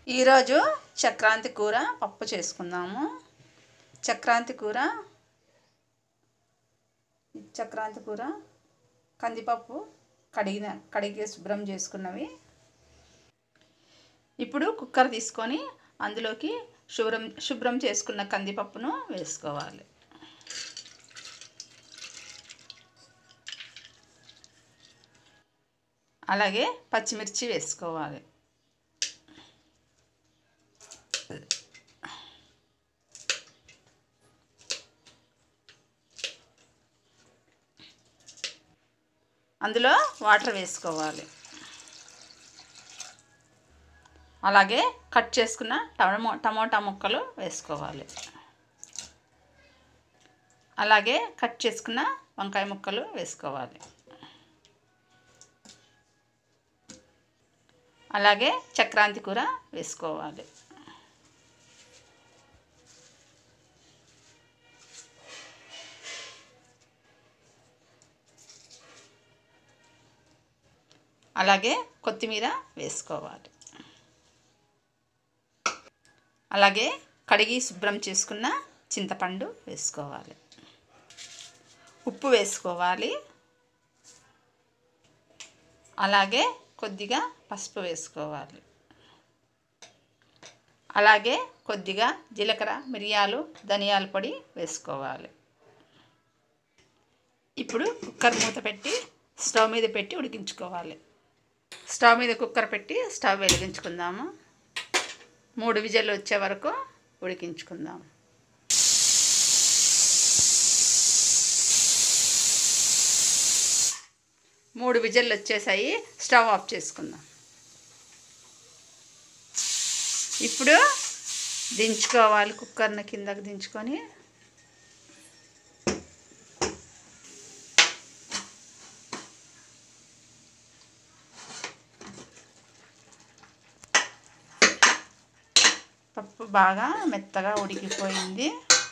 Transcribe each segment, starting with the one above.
ఈరోజు చక్రాంతి కూర పప్పు చేసుకుందాము చక్రాంతి కూర చక్రాంతి కూర కందిపప్పు కడిగిన కడిగి శుభ్రం చేసుకున్నవి ఇప్పుడు కుక్కర్ తీసుకొని అందులోకి శుభ్రం శుభ్రం చేసుకున్న కందిపప్పును వేసుకోవాలి అలాగే పచ్చిమిర్చి వేసుకోవాలి అందులో వాటర్ వేసుకోవాలి అలాగే కట్ చేసుకున్న టమో టమోటా ముక్కలు వేసుకోవాలి అలాగే కట్ చేసుకున్న వంకాయ ముక్కలు వేసుకోవాలి అలాగే చక్రాంతి కూర వేసుకోవాలి అలాగే కొత్తిమీర వేసుకోవాలి అలాగే కడిగి శుభ్రం చేసుకున్న చింతపండు వేసుకోవాలి ఉప్పు వేసుకోవాలి అలాగే కొద్దిగా పసుపు వేసుకోవాలి అలాగే కొద్దిగా జీలకర్ర మిరియాలు ధనియాల పొడి వేసుకోవాలి ఇప్పుడు కుక్కర్ మూత పెట్టి స్టవ్ మీద పెట్టి ఉడికించుకోవాలి స్టవ్ మీద కుక్కర్ పెట్టి స్టవ్ వెలిగించుకుందాము మూడు విజలు వచ్చే వరకు ఉడికించుకుందాం మూడు విజల్లు వచ్చేసాయి స్టవ్ ఆఫ్ చేసుకుందాం ఇప్పుడు దించుకోవాలి కుక్కర్ని కిందకి దించుకొని పప్పు బాగా మెత్తగా ఉడికిపోయింది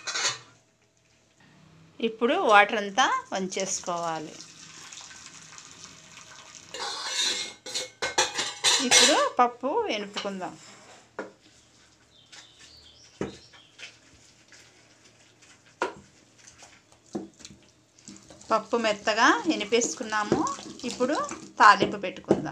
ఇప్పుడు వాటర్ అంతా వంచేసుకోవాలి ఇప్పుడు పప్పు ఎనుపుకుందాం పప్పు మెత్తగా ఎనిపేసుకున్నాము ఇప్పుడు తాలింపు పెట్టుకుందాం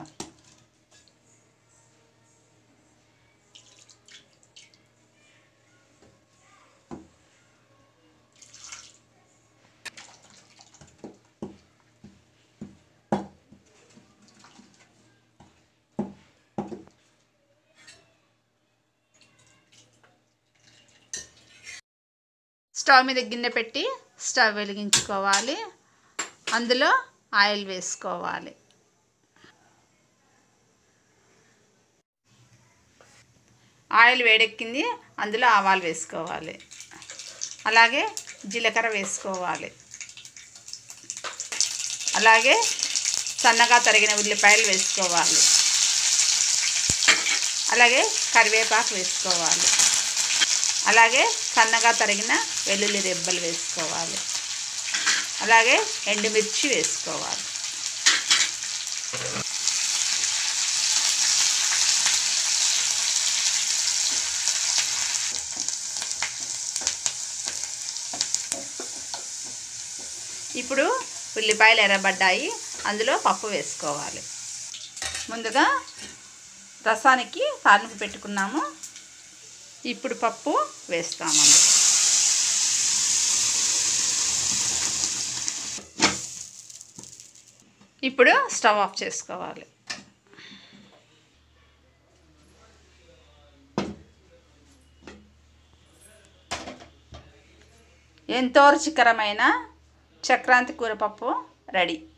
స్టవ్ మీద గిన్నె పెట్టి స్టవ్ వెలిగించుకోవాలి అందులో ఆయిల్ వేసుకోవాలి ఆయిల్ వేడెక్కింది అందులో ఆవాలు వేసుకోవాలి అలాగే జీలకర్ర వేసుకోవాలి అలాగే సన్నగా తరిగిన ఉల్లిపాయలు వేసుకోవాలి అలాగే కరివేపాకు వేసుకోవాలి అలాగే సన్నగా తరిగిన వెల్లుల్లి రెబ్బలు వేసుకోవాలి అలాగే ఎండుమిర్చి వేసుకోవాలి ఇప్పుడు ఉల్లిపాయలు ఎర్రబడ్డాయి అందులో పప్పు వేసుకోవాలి ముందుగా రసానికి తాలింపు పెట్టుకున్నాము ఇప్పుడు పప్పు వేస్తామండి ఇప్పుడు స్టవ్ ఆఫ్ చేసుకోవాలి ఎంతో రుచికరమైన చక్రాంతి కూర పప్పు రెడీ